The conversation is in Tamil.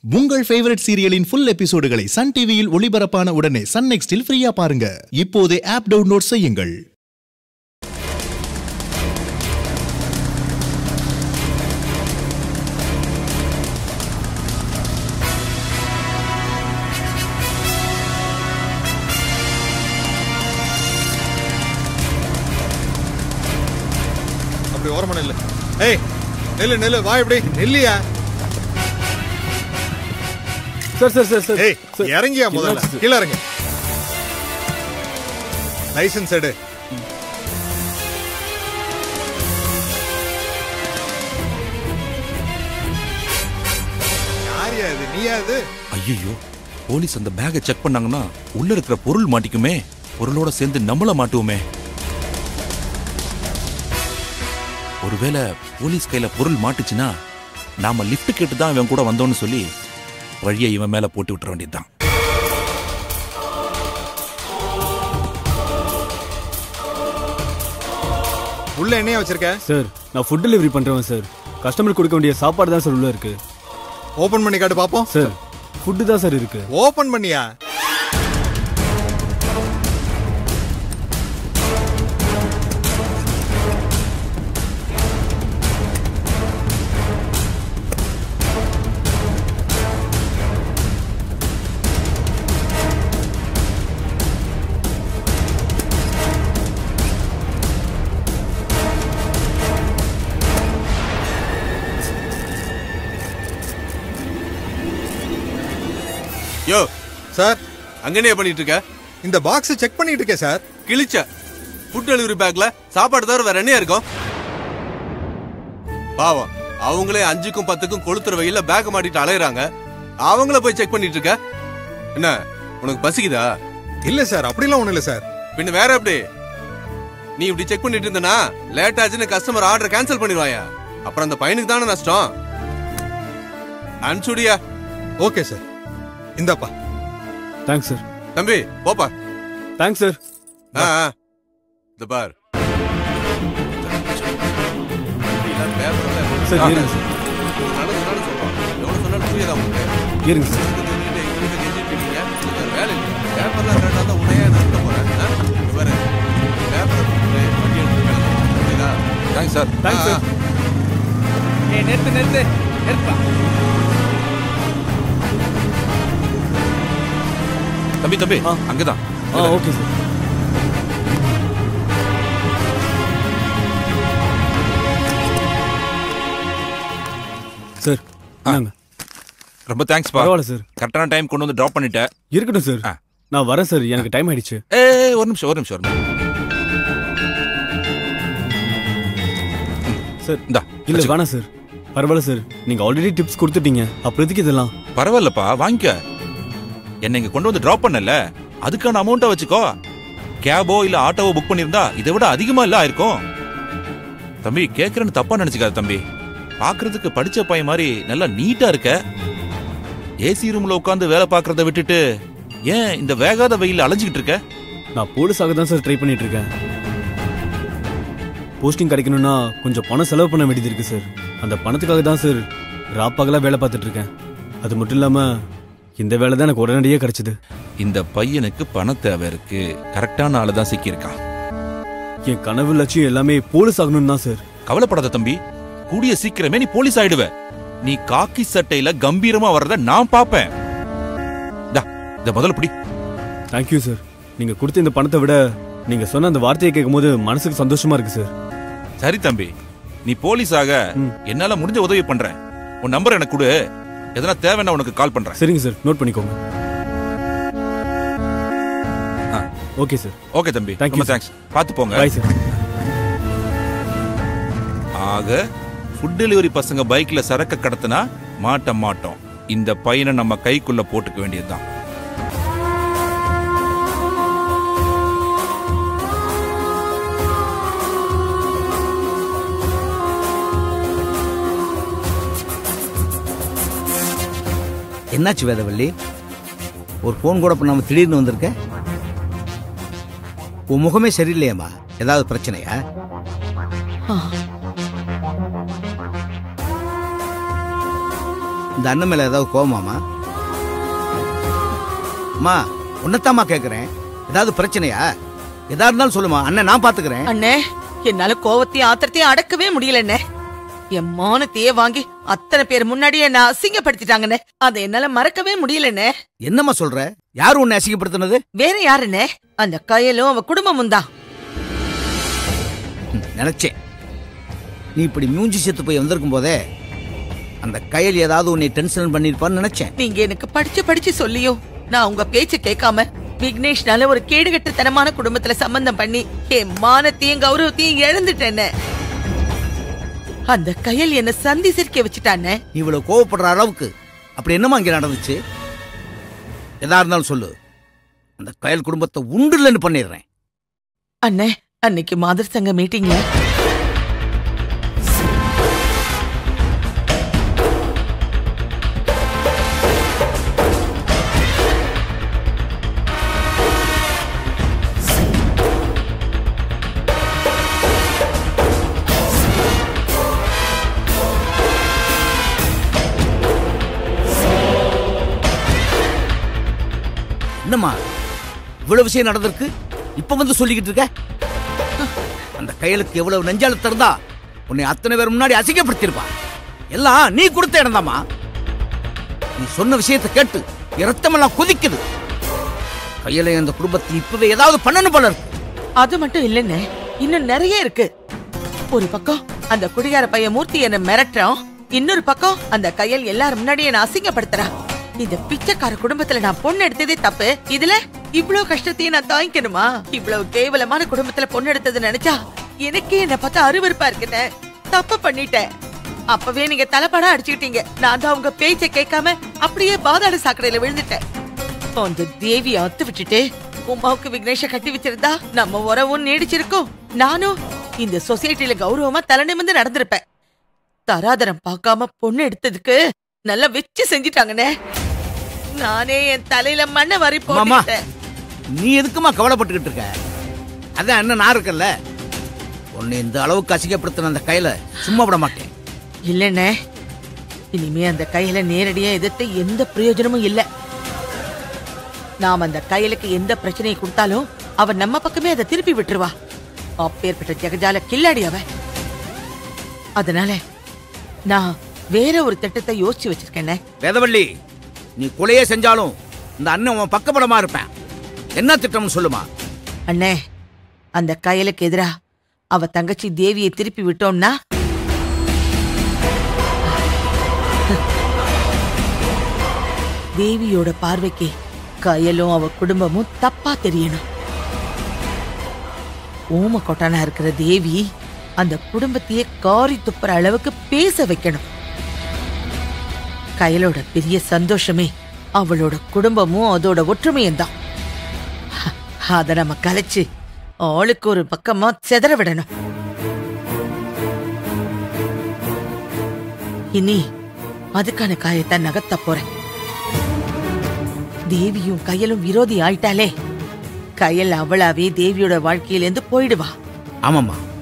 உங்கள் ஃபேவரட் சீரியலின் ஃபுல் எபிசோடுகளை சன் டிவியில் ஒளிபரப்பான உடனே சன் நெக்ஸ்டில் ஃப்ரீயா பாருங்க இப்போதே ஆப் டவுன்லோட் செய்யுங்கள் அப்படி ஓரமா நில்லு ஏய் நெல்லு நெல்லு வா இப்படி நெல்லியா சார் சார் சார் சார் ஏய் சார், இறங்கியா முதல்ல என்னாச்சு சார்? கீழே இறங்கு லைசென்ஸ் எடு யாரியா இது நீயா இது ஐயோ போலீஸ் அந்த பேக்கை செக் பண்ணாங்கன்னா உள்ள இருக்கிற பொருள் மாட்டிக்குமே பொருளோட சேர்ந்து நம்மள மாட்டுவோமே ஒருவேளை போலீஸ் கையில பொருள் மாட்டுச்சுன்னா நாம லிஃப்ட் கேட்டு தான் இவன் கூட வந்தோம்னு சொல்லி வழியை இவன் மேல போட்டு விட்டுற வேண்டியதுதான் உள்ள என்னையா வச்சிருக்க சார் நான் ஃபுட் டெலிவரி பண்றேன் சார் கஸ்டமர் கொடுக்க வேண்டிய சாப்பாடு தான் சார் உள்ள இருக்கு ஓபன் பண்ணி காட்டு பாப்போம் சார் ஃபுட்டு தான் சார் இருக்கு ஓபன் பண்ணியா யோ சார் அங்கனே பண்ணிட்டு இருக்க இந்த பாக்ஸ் செக் பண்ணிட்டு இருக்கேன் சார் கிழிச்ச ஃபுட் டெலிவரி பேக்ல சாப்பாடு தவிர வேற என்ன இருக்கும் பாவம் அவங்களே அஞ்சுக்கும் பத்துக்கும் கொளுத்துற வெயில பேக் மாட்டிட்டு அலையறாங்க அவங்கள போய் செக் பண்ணிட்டு இருக்க என்ன உனக்கு பசிக்குதா இல்ல சார் அப்படிலாம் ஒண்ணும் இல்ல சார் பின்ன வேற எப்படி நீ இப்படி செக் பண்ணிட்டு இருந்தனா லேட் ஆச்சுன்னு கஸ்டமர் ஆர்டர் கேன்சல் பண்ணிடுவாயா அப்புறம் அந்த பையனுக்கு தானே நஷ்டம் அனுப்பிச்சுடியா ஓகே சார் இந்தாப்பா தேங்க்ஸ் சார் தம்பி போப்பா தேங்க்ஸ் சார் ஆ ஆ. இந்த பார் இதெல்லாம் பேப்பர்ல சார் இருங்க சார் நடந்து நடந்து சொல்றோம் எவ்வளவு சொன்னாலும் புரியாதா உங்களுக்கு இருங்க சார் சொல்லிட்டு எங்கிட்ட கெஞ்சிட்டு இருக்கீங்க இது வேற வேலை இல்லை பேப்பர்ல ரெண்டா தான் உன்னையே நடத்த போறேன் ஆ? இது பாரு பேப்பரை கொடுத்துட்டு வண்டி எடுத்து கிளம்பு புரியுதா தேங்க்ஸ் சார் தேங்க்ஸ் சார் ஏய் நிறுத்து நிறுத்து நிறுத்துப்பா தம்பி தம்பி ஆ. அங்கதான் ஆ ஓகே சார் சார் இந்தாங்க ரொம்ப தேங்க்ஸ் பா பரவாயில்ல சார் கரெக்டான டைம் கொண்டு வந்து டிராப் பண்ணிட்டேன் இருக்கட்டும் சார் ஆ. நான் வரேன் சார் எனக்கு டைம் ஆயிடுச்சு ஏ ஒரு நிமிஷம் ஒரு நிமிஷம் ஒரு நிமிஷம் சார் இந்தா இல்ல வச்சுக்கோ. வேணாம் சார் பரவாயில்ல சார் நீங்க ஆல்ரெடி டிப்ஸ் கொடுத்துட்டீங்க அப்புறம் எதுக்கு இதெல்லாம் பரவாயில்லப்பா வாங்கிக்க என்னை இங்க கொண்டு வந்து டிராப் பண்ணல அதுக்கான அமௌண்ட்டை வச்சுக்கோ கேபோ இல்ல ஆட்டோவோ புக் பண்ணிருந்தா இதை விட அதிகமா இல்ல ஆயிருக்கும் தம்பி கேக்குறேன்னு தப்பா நினைச்சுக்காத தம்பி பாக்குறதுக்கு படிச்ச பையன் மாதிரி நல்லா நீட்டா இருக்க ஏசி ரூம்ல உட்காந்து வேலை பார்க்கறத விட்டுட்டு ஏன் இந்த வேகாத வெயில அலைஞ்சுக்கிட்டு இருக்க நான் போலீஸாக தான் சார் ட்ரை பண்ணிட்டு இருக்கேன் போஸ்டிங் கிடைக்கணும்னா கொஞ்சம் பணம் செலவு பண்ண வேண்டியது இருக்கு சார் அந்த பணத்துக்காக தான் சார் ராப்பாகலா வேலை பார்த்துட்டு இருக்கேன் அது மட்டும் இல்லாம இந்த வேலை தான் எனக்கு உடனடியே கிடைச்சது இந்த பையனுக்கு பண தேவை இருக்கு கரெக்டான ஆளு தான் சிக்கியிருக்கான் என் கனவு லட்சியம் எல்லாமே போலீஸ் ஆகணும்னு தான் சார் கவலைப்படாத தம்பி கூடிய சீக்கிரமே நீ போலீஸ் ஆயிடுவ நீ காக்கி சட்டையில கம்பீரமா வர்றத நான் பாப்பேன் டா, இத முதல்ல பிடி தேங்க்யூ சார் நீங்க கொடுத்த இந்த பணத்தை விட நீங்க சொன்ன அந்த வார்த்தையை கேட்கும்போது மனசுக்கு சந்தோஷமா இருக்கு சார் சரி தம்பி நீ போலீஸ் ஆக ம். என்னால முடிஞ்ச உதவி பண்றேன் உன் நம்பர் எனக்கு கொடு எதனா தேவைன்னா உனக்கு கால் பண்றேன் சரிங்க சார் நோட் பண்ணிக்கோங்க ஆ. ஓகே சார் ஓகே தம்பி Thank you, ரொம்ப sir. தேங்க்ஸ் பார்த்து போங்க பாய் சார் ஆக ஃபுட் டெலிவரி பசங்க பைக்ல சரக்க கடத்தினா மாட்ட மாட்டோம் இந்த பையனை நம்ம கைக்குள்ள போட்டுக்க வேண்டியதுதான் என்னாச்சு வேதவள்ளி ஒரு ஃபோன் கூட பண்ணாம திடீர்னு வந்திருக்க உன் முகமே சரியில்லையாம்மா ஏதாவது பிரச்சனையா இந்த அண்ணன் மேல ஏதாவது கோவமாமா அம்மா உன்னத்தாம்மா கேக்குறேன் ஏதாவது பிரச்சனையா எதா இருந்தாலும் சொல்லுமா அண்ணன் நான் பாத்துக்கிறேன் அண்ணே என்னால கோவத்தையும் ஆத்திரத்தையும் அடக்கவே முடியலண்ணே என் மானத்தையே வாங்கி அத்தனை பேர் முன்னாடியே நான் அசிங்கப்படுத்திட்டாங்கண்ணே அதை என்னால மறக்கவே முடியலண்ணே என்னம்மா சொல்ற யாரு உன்னை அசிங்கப்படுத்தினது வேற யாருண்ணே அந்த கயலும் அவ குடும்பமும் தான் ம், நினைச்சேன் நீ இப்படி மூஞ்சி செத்து போய் வந்திருக்கும் போதே அந்த கையில் ஏதாவது உன்னை டென்ஷன் பண்ணிருப்பான்னு நினைச்சேன் நீங்க எனக்கு படிச்சு படிச்சு சொல்லியும் நான் உங்க பேச்ச கேட்காம விக்னேஷ்னால ஒரு கேடுகட்டுத்தனமான குடும்பத்துல சம்பந்தம் பண்ணி என் மானத்தையும் கௌரவத்தையும் இழந்துட்டேன்னு அந்த கையல் என்ன சந்தி சிரிக்க வச்சுட்டானே நீ இவ்வளவு கோவப்படுற அளவுக்கு அப்படி என்னம்மா இங்க நடந்துச்சு எதா இருந்தாலும் சொல்லு அந்த கயல் குடும்பத்தை உண்டு இல்லைன்னு பண்ணிடுறேன் அண்ணே அன்னைக்கு மாதர் சங்க மீட்டிங்ல என்னம்மா இவ்வளவு விஷயம் நடந்திருக்கு இப்ப வந்து சொல்லிக்கிட்டு இருக்க அந்த கையலுக்கு எவ்வளவு நெஞ்சாலத்து இருந்தா உன்னை அத்தனை பேர் முன்னாடி அசிங்கப்படுத்தியிருப்பா எல்லாம் நீ கொடுத்த இடம்தாம்மா நீ சொன்ன விஷயத்தை கேட்டு என் ரத்தமெல்லாம் கொதிக்குது கையில அந்த குடும்பத்தை இப்பவே ஏதாவது பண்ணணும் போல இருக்கு அது மட்டும் இல்லைண்ணே இன்னும் நிறைய இருக்கு ஒரு பக்கம் அந்த குடிகார பையன் மூர்த்தி என்ன மிரட்டுறான் இன்னொரு பக்கம் அந்த கையல் எல்லாரும் முன்னாடி என்ன அசிங்கப்படுத்துறான் இந்த பிச்சைக்கார குடும்பத்துல நான் பொண்ணு எடுத்ததே தப்பு இதுல இவ்வளவு கஷ்டத்தையும் நான் தாங்கிக்கணுமா இவ்வளவு கேவலமான குடும்பத்துல பொண்ணு எடுத்தது நினைச்சா எனக்கே என்ன பார்த்தா அருவருப்பா இருக்குண்ணே தப்பு பண்ணிட்டேன் அப்பவே நீங்க தலைப்பாடா அடிச்சுக்கிட்டீங்க நான் தான் உங்க பேச்சை கேட்காம அப்படியே பாதாள சாக்கடையில விழுந்துட்டேன் அந்த தேவி அத்து விட்டுட்டு உமாவுக்கு விக்னேஷ கட்டி வச்சிருந்தா நம்ம உறவும் நீடிச்சிருக்கும் நானும் இந்த சொசைட்டில கௌரவமா தலை நிமிர்ந்து நடந்திருப்பேன் தராதரம் பார்க்காம பொண்ணு எடுத்ததுக்கு நல்லா வச்சு செஞ்சிட்டாங்கண்ணே நானே என் தலையில மண்ணை வாரி மாமா போட்டுட்டேன் நீ எதுக்குமா கவலைப்பட்டுக்கிட்டு இருக்க அதான் என்ன நான் இருக்கல்ல உன்னை இந்த அளவுக்கு அசிங்கப்படுத்தின அந்த கையில சும்மா விட மாட்டேன் இல்லண்ணே இனிமே அந்த கையில நேரடியா எதிர்த்து எந்த பிரயோஜனமும் இல்ல நாம் அந்த கையலுக்கு எந்த பிரச்சனையை கொடுத்தாலும் அவ நம்ம பக்கமே அதை திருப்பி விட்டுருவா அப்பேற்பட்ட ஜெகஜால கில்லாடி அவ அதனால நான் வேற ஒரு திட்டத்தை யோசிச்சு வச்சிருக்கேனே வேதவள்ளி நீ கொலையே செஞ்சாலும் இந்த அண்ணன் உன் பக்கபலமா இருப்பேன் என்ன திட்டம்னு சொல்லுமா அண்ணே அந்த கையலுக்கு எதிரா அவ தங்கச்சி தேவியை திருப்பி விட்டோம்னா தேவியோட பார்வைக்கு கயலும் அவ குடும்பமும் தப்பா தெரியணும் ஓம கொட்டானா இருக்கிற தேவி அந்த குடும்பத்தையே காரி துப்புற அளவுக்கு பேச வைக்கணும் கயலோட பெரிய சந்தோஷமே அவளோட குடும்பமும் அதோட ஒற்றுமையும் தான் அத நம்ம கலைச்சு ஆளுக்கு ஒரு பக்கமா செதற விடணும் இனி அதுக்கான காயத்தை நகர்த்த போறேன் தேவியும் கையலும் விரோதி ஆயிட்டாலே கையல் அவளாவே தேவியோட வாழ்க்கையிலேருந்து போயிடுவா ஆமாம்மா